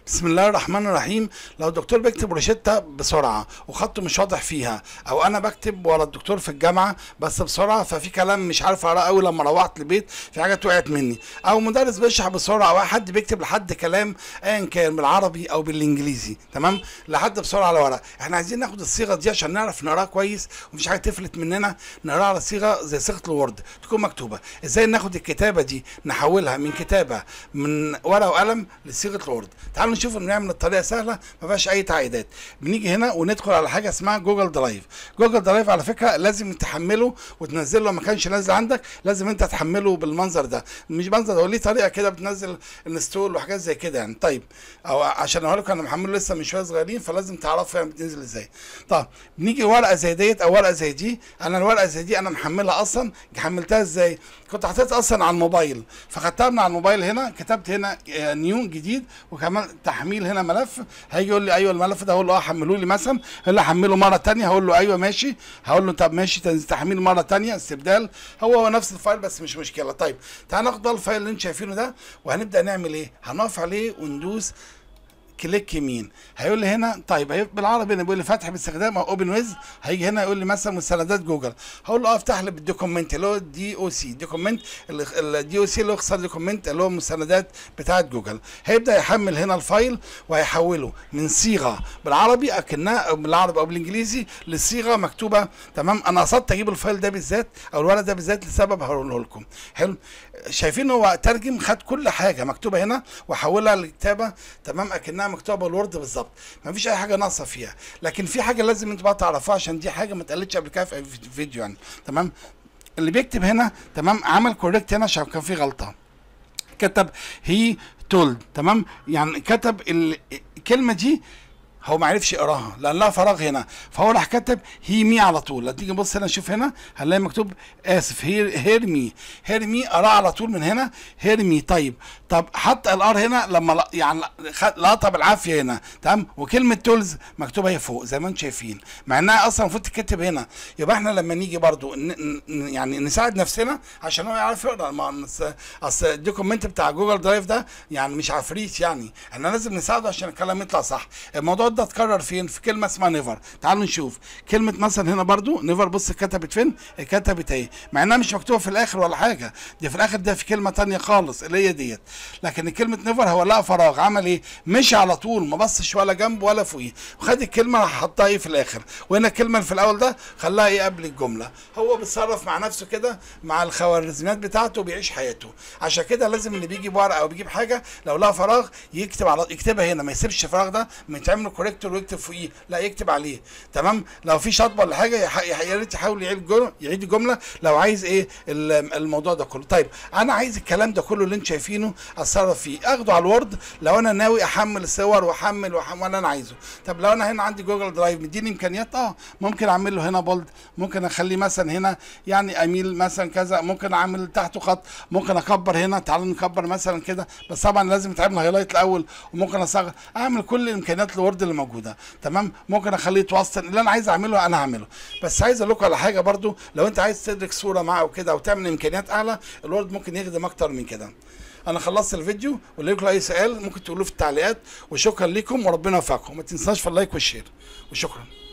بسم الله الرحمن الرحيم لو الدكتور بيكتب روشتة بسرعة وخطه مش واضح فيها او انا بكتب ورا الدكتور في الجامعة بس بسرعة ففي كلام مش عارف اقراه قوي لما روحت البيت في حاجات وقعت مني او مدرس بيشرح بسرعة او حد بيكتب لحد كلام ايا كان بالعربي او بالانجليزي تمام لحد بسرعة على ورق احنا عايزين ناخد الصيغة دي عشان نعرف نقراها كويس ومفيش حاجة تفلت مننا نقراها على صيغة زي صيغة الوورد تكون مكتوبة ازاي ناخد الكتابة دي نحولها من كتابة من ورقة وقلم لصيغة الوورد تعالوا نشوف نعمل الطريقه سهله ما فيهاش اي تعقيدات بنيجي هنا وندخل على حاجه اسمها جوجل درايف جوجل درايف على فكره لازم تحمله وتنزله لو ما كانش نازل عندك لازم انت تحمله بالمنظر ده مش منظر هو ليه طريقه كده بتنزل انستول وحاجات زي كده يعني طيب او عشان اقول لكم انا محمله لسه من شويه صغيرين فلازم تعرفوا يعني بتنزل ازاي طب بنيجي ورقه زي ديت او ورقه زي دي انا الورقه زي دي انا محملها اصلا حملتها ازاي كنت حطيتها اصلا على الموبايل فخدتها من على الموبايل هنا كتبت هنا نيو جديد وكمان تحميل هنا ملف هيجي يقول لي ايوه الملف ده هقول له اه حمله لي مثلا هقول له احمله مره ثانيه هقول له ايوه ماشي هقول له طب ماشي تحميل مره ثانيه استبدال هو هو نفس الفايل بس مش مشكله طيب تعال ناخد الفايل اللي انتم شايفينه ده وهنبدا نعمل ايه هنقف عليه وندوس كليك يمين هيقول لي هنا طيب هي بالعربي انا بيقول لي فتح باستخدام او اوبن ويز هيجي هنا يقول لي مثلا مستندات جوجل هقول له اه افتح لي بالدوكيمنت اللي هو دي او سي دوكيمنت الدي او سي اللي هو اختصار دوكيمنت اللي هو المستندات بتاعه جوجل هيبدا يحمل هنا الفايل وهيحوله من صيغه بالعربي اكنها او بالعربي او بالانجليزي لصيغه مكتوبه تمام انا قصدت اجيب الفايل ده بالذات او الورق ده بالذات لسبب هقوله لكم حلو شايفين هو ترجم خد كل حاجه مكتوبه هنا وحولها لكتابه تمام اكنها مكتوبه بالورد بالظبط مفيش اي حاجه ناقصه فيها لكن في حاجه لازم انتوا بقى تعرفوها عشان دي حاجه ما اتقالتش قبل كده في فيديو يعني تمام اللي بيكتب هنا تمام عمل كوريكت هنا عشان كان في غلطه كتب هي تولد تمام يعني كتب الكلمه دي هو ما عرفش يقراها لان لها فراغ هنا فهو راح كتب هي مي على طول لا تيجي نبص هنا نشوف هنا هنلاقي مكتوب اسف هير هير مي هير مي قراه على طول من هنا هير مي طيب طب حط الار هنا لما يعني لقطها بالعافيه هنا تمام وكلمه تولز مكتوبه هي فوق زي ما انتم شايفين مع انها اصلا المفروض تتكتب هنا يبقى احنا لما نيجي برضو يعني نساعد نفسنا عشان هو يعرف يقرا اصل الدوكيمنت بتاع جوجل درايف ده يعني مش عفريت يعني احنا لازم نساعده عشان الكلام يطلع صح الموضوع ده اتكرر فين في كلمه اسمها نيفر تعالوا نشوف كلمه مثلا هنا برضو نيفر بص كتبت فين كتبت اهي مع انها مش مكتوبه في الاخر ولا حاجه دي في الاخر ده في كلمه تانية خالص اللي هي ديت لكن كلمه نيفر هو لقى فراغ عمل ايه مشي على طول ما بصش ولا جنب ولا فوقيه وخد الكلمه راح حطها ايه في الاخر وهنا الكلمه اللي في الاول ده خلاها ايه قبل الجمله هو بيتصرف مع نفسه كده مع الخوارزميات بتاعته وبيعيش حياته عشان كده لازم اللي بيجيب ورقه او بيجيب حاجه لو لقى فراغ يكتب على يكتبها هنا ما يسيبش الفراغ ده يتعمل كوريكتور ويكتب فوقيه لا يكتب عليه تمام لو في شطبه ولا حاجه يا ريت يحاول يعيد جمله يعيد الجمله لو عايز ايه الموضوع ده كله طيب انا عايز الكلام ده كله اللي انتم شايفينه اتصرف فيه اخده على الوورد لو انا ناوي احمل الصور واحمل واحمل وانا انا عايزه طب لو انا هنا عندي جوجل درايف مديني امكانيات اه ممكن اعمل له هنا بولد ممكن اخليه مثلا هنا يعني اميل مثلا كذا ممكن اعمل تحته خط ممكن اكبر هنا تعالوا نكبر مثلا كده بس طبعا لازم يتعمل هايلايت الاول وممكن اصغر اعمل كل امكانيات الوورد اللي موجوده تمام ممكن اخليه يتوصل اللي انا عايز اعمله انا هعمله بس عايز اقول لكم على حاجه برضو لو انت عايز تدرك صوره معه وكده وتعمل امكانيات اعلى الوورد ممكن يخدم اكتر من كده انا خلصت الفيديو واللي لكم اي سؤال ممكن تقولوه في التعليقات وشكرا لكم وربنا يوفقكم ما تنساش في اللايك والشير وشكرا